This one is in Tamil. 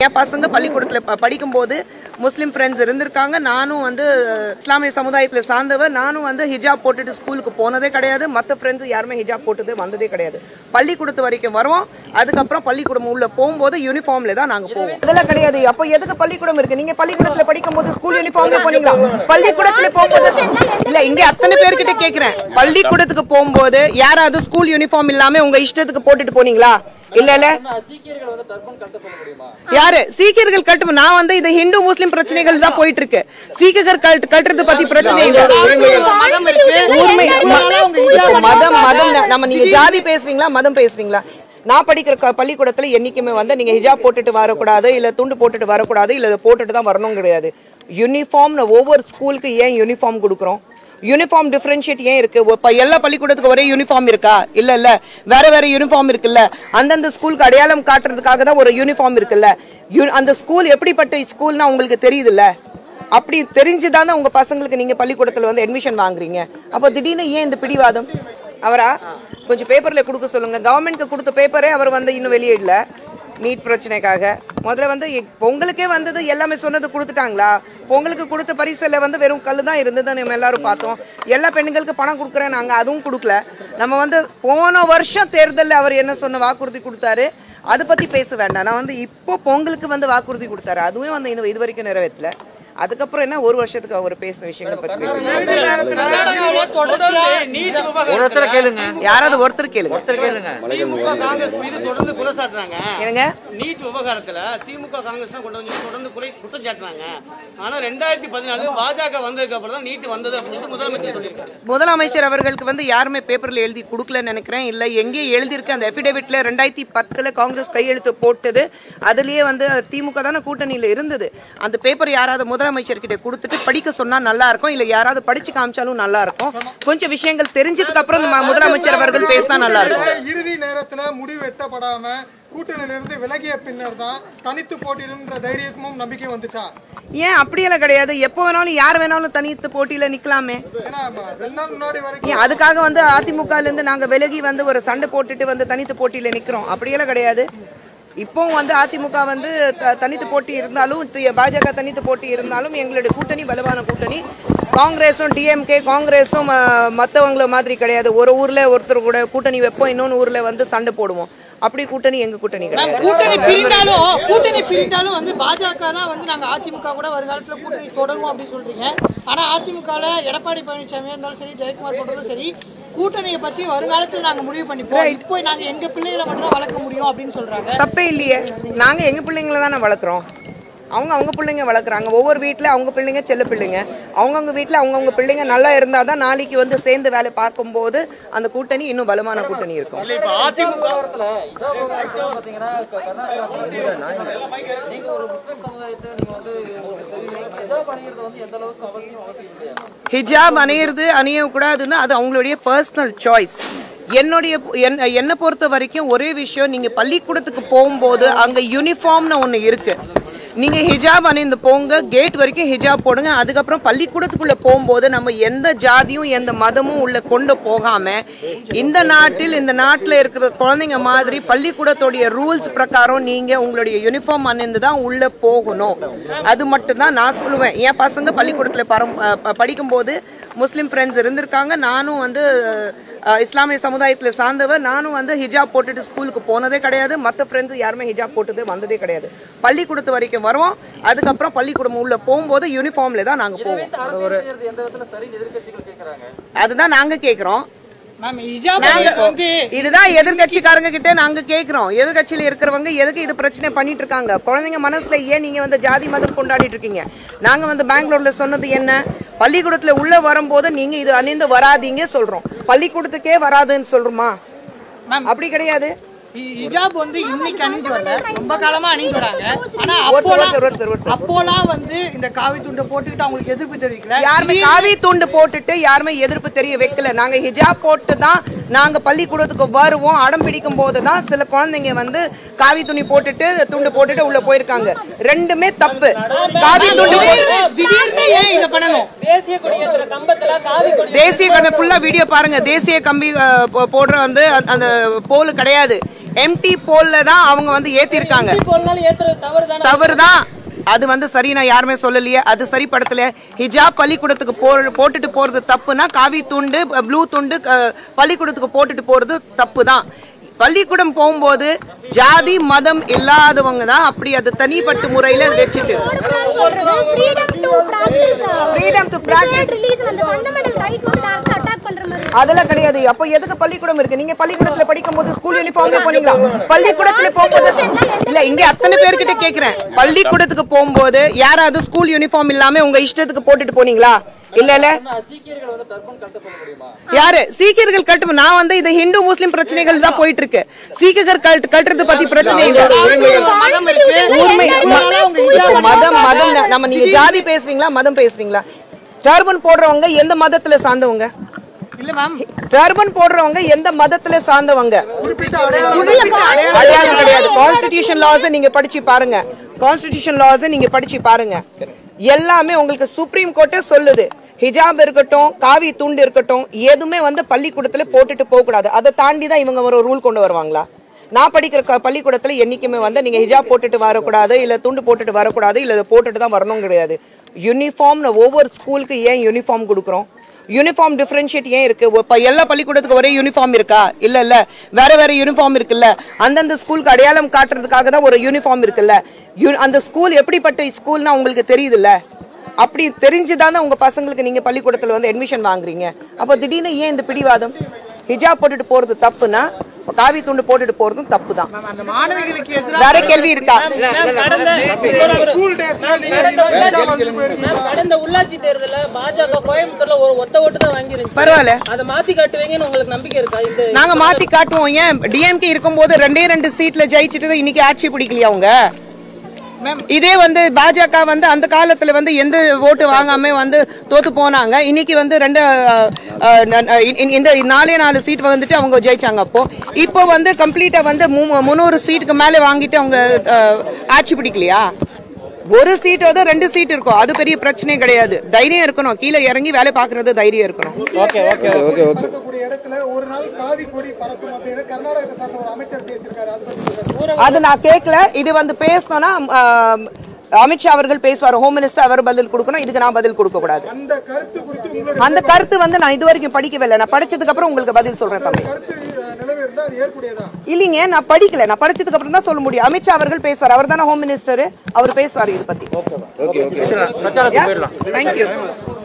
என் பசங்க பள்ளிக்கூடத்துல ப- படிக்கும்போது முஸ்லீம் ஃப்ரெண்ட்ஸ் இருந்திருக்காங்க நானும் வந்து இஸ்லாமிய சமுதாயத்துல சார்ந்தவர் நானும் வந்து ஹிஜாப் போட்டுட்டு ஸ்கூலுக்கு போனதே கிடையாது மற்ற ஃப்ரெண்ட்ஸ் யாருமே ஹிஜாப் போட்டுட்டு வந்ததே கிடையாது பள்ளிக்கூடத்து வரைக்கும் வருவோம் அதுக்கப்புறம் பள்ளிக்கூடம் உள்ள போகும்போது யூனிஃபார்ம்ல தான் நாங்க போவோம் இதெல்லாம் கிடையாது அப்போ எதுக்கு பள்ளிக்கூடம் இருக்கு நீங்க பள்ளிக்கூடத்துல படிக்கும்போது ஸ்கூல் யூனிஃபார்ம்ல போனீங்களா பள்ளிக்கூடத்துல போகும்போது இல்ல இங்க அத்தனை பேர்கிட்ட கேக்குறேன் பள்ளிக்கூடத்துக்கு போகும்போது யாராவது ஸ்கூல் யூனிஃபார்ம் இல்லாம உங்க இஷ்டத்துக்கு போட்டுட்டு போனீங்களா இல்ல இல்ல யாரு சீக்கியர்கள் கட்டு நான் வந்து இது ஹிந்து முஸ்லிம் பிரச்சனைகள் தான் போயிட்டு இருக்கு சீக்கியர்கள் கல்ட் கட்டுறது பத்தி பிரச்சனை இல்ல உரிமை ம- மதம் மதம் நம்ம நீங்க ஜாதி பேசுறீங்களா மதம் பேசுறீங்களா நான் படிக்கிற க- பள்ளிக்கூடத்துல என்னைக்குமே வந்து நீங்க ஹிஜாப் போட்டுட்டு வரக்கூடாது இல்ல துண்டு போட்டுட்டு வரக்கூடாது இல்ல இதை போட்டுட்டு தான் வரணும் கிடையாது யூனிஃபார்ம் ஒவ்வொரு ஸ்கூலுக்கு ஏன் யூனிஃபார்ம் கொடுக்குறோம் யூனிஃபார்ம் டிஃபரன்ஷியேட் ஏன் இருக்கு இப்ப எல்லா பள்ளிக்கூடத்துக்கு ஒரே யூனிஃபார்ம் இருக்கா இல்ல இல்ல வேற வேற யூனிஃபார்ம் இருக்குல்ல அந்தந்த ஸ்கூலுக்கு அடையாளம் காட்டுறதுக்காக தான் ஒரு யூனிஃபார்ம் இருக்குல்ல யூ- அந்த ஸ்கூல் எப்படிப்பட்ட ஸ்கூல்னா உங்களுக்கு தெரியுதுல்ல அப்படி தெரிஞ்சுதானே உங்க பசங்களுக்கு நீங்க பள்ளிக்கூடத்துல வந்து அட்மிஷன் வாங்குறீங்க அப்போ திடீர்னு ஏன் இந்த பிடிவாதம் அவரா கொஞ்சம் பேப்பர்ல கொடுக்க சொல்லுங்க கவர்மெண்ட்க்கு கொடுத்த பேப்பரே அவர் வந்து இன்னும் வெளியிடல நீட் பிரச்சனைக்காக முதல்ல வந்து எ- பொங்கலுக்கே வந்தது எல்லாமே சொன்னது கொடுத்துட்டாங்களா பொங்கலுக்கு கொடுத்த பரிசுல வந்து வெறும் கல்லு தான் இருந்தது நம்ம எல்லாரும் பார்த்தோம் எல்லா பெண்களுக்கு பணம் கொடுக்குறேன் நாங்க அதுவும் கொடுக்கல நம்ம வந்து போன வருஷம் தேர்தல்ல அவர் என்ன சொன்ன வாக்குறுதி கொடுத்தாரு அதை பத்தி பேச வேண்டாம் நான் வந்து இப்போ பொங்கலுக்கு வந்து வாக்குறுதி கொடுத்தாரு அதுவும் வந்து இது இது வரைக்கும் நிறைவேற்றல அதுக்கப்புறம் என்ன ஒரு வருஷத்துக்கு அவர் பேசின விஷயங்களை பத்தி பேசுங்க ஒருத்தர கேளுங்க யாராவது ஒருத்தர் கேளுங்க ஒருத்தர் கேளுங்க திமுக காங்கிரஸ் மீது தொடர்ந்து குறை சாட்டுறாங்க என்னங்க நீட் விவகாரத்துல திமுக காங்கிரஸ் தான் கொண்டு வந்து தொடர்ந்து குறை குற்றம் சாட்டுறாங்க ஆனா ரெண்டாயிரத்தி பதினாலு பாஜக வந்ததுக்கு அப்புறம் தான் நீட் வந்தது அப்படின்னு முதலமைச்சர் சொல்லியிருக்காரு முதலமைச்சர் அவர்களுக்கு வந்து யாருமே பேப்பர்ல எழுதி கொடுக்கலன்னு நினைக்கிறேன் இல்ல எங்கே எழுதியிருக்கு அந்த அஃபிடேவிட்ல ரெண்டாயிரத்தி பத்துல காங்கிரஸ் கையெழுத்து போட்டது அதுலயே வந்து திமுக தானே கூட்டணியில இருந்தது அந்த பேப்பர் யாராவது முதலமைச்சர் கிட்ட கொடுத்துட்டு படிக்க சொன்னா நல்லா இருக்கும் இல்ல யாராவது படிச்சு காமிச்சாலும் நல்லா இருக்கும் கொஞ்சம் விஷயங்கள் தெரிஞ்சதுக்கு அப்புறம் நம்ம முதலமைச்சர் அவர்கள் பேசினா நல்லா இருக்கும் இறுதி நேரத்துல முடிவு எட்டப்படாம கூட்டணியிலிருந்து விலகிய பின்னர் தான் தனித்து போட்டியிடுன்ற தைரியமும் நம்பிக்கை வந்துச்சா ஏன் அப்படியெல்லாம் கிடையாது எப்போ வேணாலும் யார் வேணாலும் தனித்து போட்டியில நிக்கலாமே ஏன்னா ம- ரெண்டு நாள் முன்னாடி வரைக்கும் ஏன் அதுக்காக வந்து அதிமுகல இருந்து நாங்க விலகி வந்து ஒரு சண்டை போட்டுட்டு வந்து தனித்து போட்டியில நிக்கிறோம் அப்படியெல்லாம் கிடையாது இப்போ வந்து அதிமுக வந்து த- தனித்து போட்டி இருந்தாலும் தி- பாஜக தனித்து போட்டி இருந்தாலும் எங்களுடைய கூட்டணி பலமான கூட்டணி காங்கிரஸும் டிஎம்கே காங்கிரஸும் அஹ், மத்தவங்கள மாதிரி கிடையாது ஒரு ஊர்ல ஒருத்தர் கூட கூட்டணி வைப்போம் இன்னொன்னு ஊர்ல வந்து சண்டை போடுவோம் அப்படி கூட்டணி எங்க கூட்டணி கிடையாது கூட்டணி பிரிந்தாலும் கூட்டணி பிரிந்தாலும் வந்து பாஜக தான் வந்து நாங்க அதிமுக கூட வருங்காலத்துல கூட்டணி தொடருவோம் அப்படின்னு சொல்றீங்க ஆனா அதிமுகல எடப்பாடி பழனிசாமியா இருந்தாலும் சரி ஜெயக்குமார் போட்டாலும் சரி கூட்டணியை பத்தி வருங்காலத்துல நாங்க முடிவு பண்ணிப்போம் இப்போ நாங்க எங்க பிள்ளைகளை மட்டும் தான் வளர்க்க முடியும் அப்படின்னு சொல்றாங்க தப்பே இல்லையே நாங்க எங்க பிள்ளைங்கள தானே வளர்க்குறோம் அவங்க அவங்க பிள்ளைங்க வளர்க்குறாங்க ஒவ்வொரு வீட்ல அவங்க பிள்ளைங்க செல்ல பிள்ளைங்க அவங்கவுங்க வீட்ல அவங்கவுங்க பிள்ளைங்க நல்லா இருந்தாதான் தான் நாளைக்கு வந்து சேர்ந்து வேலை பார்க்கும்போது அந்த கூட்டணி இன்னும் பலமான கூட்டணி இருக்கும் இல்ல இப்ப அதிமுக விவகாரத்துல ஹிஜாப் விவகாரத்துல பாத்தீங்கன்னா க- கர்நாடகா நீங்க ஒரு முஸ்லிம் சமுதாயத்தை நீங்க வந்து உங்களுக்கு தெரியும் ஹிஜாப் அணியிறது வந்து எந்த அளவுக்கு அவசியம் அவசியம் இல்லையா ஹிஜாப் அணியிறது அணியக்கூடாதுன்னா அது அவங்களுடைய பர்சனல் சாய்ஸ் என்னுடைய என்ன- என்னை பொறுத்த வரைக்கும் ஒரே விஷயம் நீங்க பள்ளிக்கூடத்துக்கு போகும்போது அங்க யூனிஃபார்ம்னு ஒண்ணு இருக்கு நீங்க ஹிஜாப் அணிந்து போங்க கேட் வரைக்கும் ஹிஜாப் போடுங்க அதுக்கப்புறம் பள்ளிக்கூடத்துக்குள்ள போகும்போது நம்ம எந்த ஜாதியும் எந்த மதமும் உள்ள கொண்டு போகாம இந்த நாட்டில் இந்த நாட்டில் இருக்கிற குழந்தைங்க மாதிரி பள்ளிக்கூடத்துடைய ரூல்ஸ் பிரகாரம் நீங்க உங்களுடைய யூனிஃபார்ம் அணிந்து தான் உள்ள போகணும் அது மட்டும்தான் நான் சொல்லுவேன் என் பசங்க பள்ளிக்கூடத்துல பரம் அஹ் ப- படிக்கும்போது முஸ்லீம் ஃப்ரெண்ட்ஸ் இருந்திருக்காங்க நானும் வந்து அஹ், இஸ்லாமிய சமுதாயத்துல சார்ந்தவர் நானும் வந்து ஹிஜாப் போட்டுட்டு ஸ்கூலுக்கு போனதே கிடையாது மற்ற ஃப்ரெண்ட்ஸ் யாருமே ஹிஜாப் போட்டுட்டு வந்ததே கிடையாது பள்ளிக்கூடத்து வரைக்கும் வருவோம் அதுக்கப்புறம் பள்ளிக்கூடம் உள்ள போகும்போது யூனிஃபார்ம்ல தான் நாங்க போவோம் அரசியல் செய்யறது எந்த விதத்துல சரின்னு எதிர்க்கட்சிகள் கேக்குறாங்க அதுதான் நாங்க கேக்குறோம் மேம் ஹிஜாப் நாங்க வந்து இதுதான் எதிர்கட்சிக்காரங்க கிட்ட நாங்க கேக்குறோம் எதிர்கட்சியில இருக்கிறவங்க எதுக்கு இது பிரச்சனை பண்ணிட்டு இருக்காங்க குழந்தைங்க மனசுல ஏன் நீங்க வந்து ஜாதி மதம் கொண்டாடிட்டு இருக்கீங்க நாங்க வந்து பெங்களூர்ல சொன்னது என்ன பள்ளிக்கூடத்துல உள்ள வரும்போது நீங்க இது அணிந்து வராதீங்க சொல்றோம் பள்ளிக்கூடத்துக்கே வராதுன்னு சொல்றோமா மேம் அப்படி கிடையாது ஹி- ஹிஜாப் வந்து இன்னைக்கு அணிஞ்சு வரல ரொம்ப காலமா அணிஞ்சு வராங்க ஆனா ஒருத்தர், அப்போலாம் ஒருத்தர், ஒருத்தர், ஒருத்தர். அப்போலாம் வந்து இந்த காவி துண்டை போட்டுக்கிட்டு அவங்களுக்கு எதிர்ப்பு தெரிவிக்கல யாருமே காவி துண்டு போட்டுட்டு யாருமே எதிர்ப்பு தெரிய வைக்கல நாங்க ஹிஜாப் போட்டு தான் நாங்க பள்ளிக்கூடத்துக்கு வருவோம் அடம் பிடிக்கும் போது தான் சில குழந்தைங்க வந்து காவி துணி போட்டுட்டு துண்டு போட்டுட்டு உள்ள போயிருக்காங்க ரெண்டுமே தப்பு காவி துண்டு போட்டு திடீர்னு ஏன் இதை பண்ணணும் தேசிய கொடியேற்ற கம்பத்துல காவி கொடி தேசிய கம்பி ஃபுல்லா வீடியோ பாருங்க தேசிய கம்பி அஹ், போ- போடுற வந்து அந்த- அந்த போல் கிடையாது எம்டி போல்ல தான் அவங்க வந்து ஏத்திருக்காங்க போனாலும் ஏத்துறது தவறு தானே தவறுதான் அது வந்து சரி நான் யாருமே சொல்லலையே அது சரிப்படுத்தல ஹிஜாப் பள்ளிக்கூடத்துக்கு போ போட்டுட்டு போறது தப்புனா காவி துண்டு ப்ளூ துண்டு அஹ், பள்ளிக்கூடத்துக்கு போட்டுட்டு போறது தப்பு தான் பள்ளிக்கூடம் போகும்போது ஜாதி மதம் இல்லாதவங்க தான் அப்படி அது தனிப்பட்ட முறையில வச்சுட்டு freedom to practice uh, Freedom to practice. desired religion அந்த fundamental rights வந்து direct attack பண்ற மாதிரி அதெல்லாம் கிடையாது அப்போ எதுக்கு பள்ளிக்கூடம் இருக்கு நீங்க பள்ளிக்கூடத்துல படிக்கும் போது ஸ்கூல் யூனிஃபார்ம்ல போனீங்களா பள்ளிக்கூடத்துல போகும்போது இல்ல இங்க அத்தனை பேர்கிட்ட கேக்குறேன் பள்ளிக்கூடத்துக்கு போகும்போது யாராவது ஸ்கூல் யூனிஃபார்ம் இல்லாம உங்க இஷ்டத்துக்கு போட்டுட்டு போனீங்களா இல்ல இல்ல சீக்கியர்கள் வந்து டர்பன் கட்ட சொல்ல முடியுமா யாரு சீக்கியர்கள் கட்டு நான் வந்து இது ஹிந்து முஸ்லிம் பிரச்சனைகள் தான் போயிட்டு இருக்கு சீக்கியர்கள் கல்ட் கட்டுறது பத்தி பிரச்சனை இல்ல மதம் இருக்கு உண்மை ம- மதம் மதம் நம்ம நீங்க ஜாதி பேசுறீங்களா மதம் பேசுறீங்களா டர்பன் போடுறவங்க எந்த மதத்துல சார்ந்தவங்க இல்ல மேம் டர்பன் போடுறவங்க எந்த மதத்துல சார்ந்தவங்க அடையாளம் கிடையாது கான்ஸ்டிடியூஷன் லாஸ் நீங்க படிச்சு பாருங்க கான்ஸ்டிடியூஷன் லாஸ் நீங்க படிச்சு பாருங்க எல்லாமே உங்களுக்கு சுப்ரீம் கோர்ட்டே சொல்லுது ஹிஜாப் இருக்கட்டும் காவி துண்டு இருக்கட்டும் எதுவுமே வந்து பள்ளிக்கூடத்துல போட்டுட்டு போக கூடாது அதை தாண்டி தான் இவங்க ஒரு ரூல் கொண்டு வருவாங்களா நான் படிக்கிற க- பள்ளிக்கூடத்துல என்னைக்குமே வந்து நீங்க ஹிஜாப் போட்டுட்டு வரக்கூடாது இல்ல துண்டு போட்டுட்டு வரக்கூடாது இல்ல இதை போட்டுட்டு தான் வரணும் கிடையாது யூனிஃபார்ம் ஒவ்வொரு ஸ்கூலுக்கு ஏன் யூனிஃபார்ம் கொடுக்குறோம் யூனிஃபார்ம் டிஃபரன்ஷியேட் ஏன் இருக்கு இப்ப எல்லா பள்ளிக்கூடத்துக்கு ஒரே யூனிஃபார்ம் இருக்கா இல்ல இல்ல வேற வேற யூனிஃபார்ம் இருக்குல்ல அந்தந்த ஸ்கூலுக்கு அடையாளம் காட்டுறதுக்காக தான் ஒரு யூனிஃபார்ம் இருக்குல்ல யூ- அந்த ஸ்கூல் எப்படிப்பட்ட ஸ்கூல்னா உங்களுக்கு தெரியுதுல்ல அப்படி தெரிஞ்சுதானே உங்க பசங்களுக்கு நீங்க பள்ளிக்கூடத்துல வந்து அட்மிஷன் வாங்குறீங்க அப்போ திடீர்னு ஏன் இந்த பிடிவாதம் ஹிஜாப் போட்டுட்டு போறது தப்புனா இப்ப காவி துண்டு போட்டுட்டு போறதும் தப்பு தான் அந்த மாணவிகளுக்கு எதிராக வேற கேள்வி இருக்கா மேம், கடந்த ஒரு- ஸ்கூல் டேஸ்ல கடந்த உள்ளாட்சி மேம், கடந்த உள்ளாட்சி தேர்தல்ல பாஜக கோயம்புத்தூர்ல ஒரு ஒத்த ஓட்டு தான் வாங்கிருந்துச்சு பரவாயில்ல அதை மாத்தி காட்டுவீங்கன்னு உங்களுக்கு நம்பிக்கை இருக்கா இந்த நாங்க மாத்தி காட்டுவோம் ஏன் டிஎம்கே இருக்கும்போது ரெண்டே ரெண்டு சீட்ல ஜெயிச்சுட்டு தான் இன்னைக்கு ஆட்சி பிடிக்கலையா அவங்க இதே வந்து பாஜக வந்து அந்த காலத்துல வந்து எந்த ஓட்டு வாங்காம வந்து தோத்து போனாங்க இன்னைக்கு வந்து ரெண்டு அஹ், அஹ், ந- ந- இ- இந்த நாலே நாலு சீட் வந்துட்டு அவங்க ஜெயிச்சாங்க அப்போ இப்போ வந்து கம்ப்ளீட்டா வந்து மு- முந்நூறு சீட்டுக்கு மேல வாங்கிட்டு அவங்க அஹ், ஆட்சி பிடிக்கலையா ஒரு சீட் வந்து ரெண்டு சீட் இருக்கும் அது பெரிய பிரச்சனை கிடையாது தைரியம் இருக்கணும் கீழே இறங்கி வேலை பாக்குறது தைரியம் இருக்கணும் பறக்கக்கூடிய இடத்துல ஒரு நாள் காவி கொடி பறக்கும் அப்படின்னு கர்நாடகத்தை சார்ந்த ஒரு அமைச்சர் பேசியிருக்காரு அது பத்தி சொல்லுங்க. அது நான் கேட்கல இது வந்து பேசணும்னா ஆம், அமித்ஷா அவர்கள் பேசுவார் ஹோம் மினிஸ்டர் அவர் பதில் கொடுக்கணும் இதுக்கு நான் பதில் கொடுக்க கூடாது அந்த கருத்து குறித்து உங்களுடைய அந்த கருத்து வந்து நான் இது வரைக்கும் படிக்கவே இல்லை நான் படிச்சதுக்கு அப்புறம் உங்களுக்கு பதில் சொல்றேன் தம்பி கருத்து அஹ், நிலவு இருந்தா அது ஏற்புடையதா இல்லைங்க நான் படிக்கல நான் படிச்சதுக்கு அப்புறம் தான் சொல்ல முடியும் அமித்ஷா அவர்கள் பேசுவார் அவர் தானே ஹோம் மினிஸ்டர் அவர் பேசுவார் இது பத்தி பிரச்சாரத்துக்கு போயிடலாம் தேங்க்யூ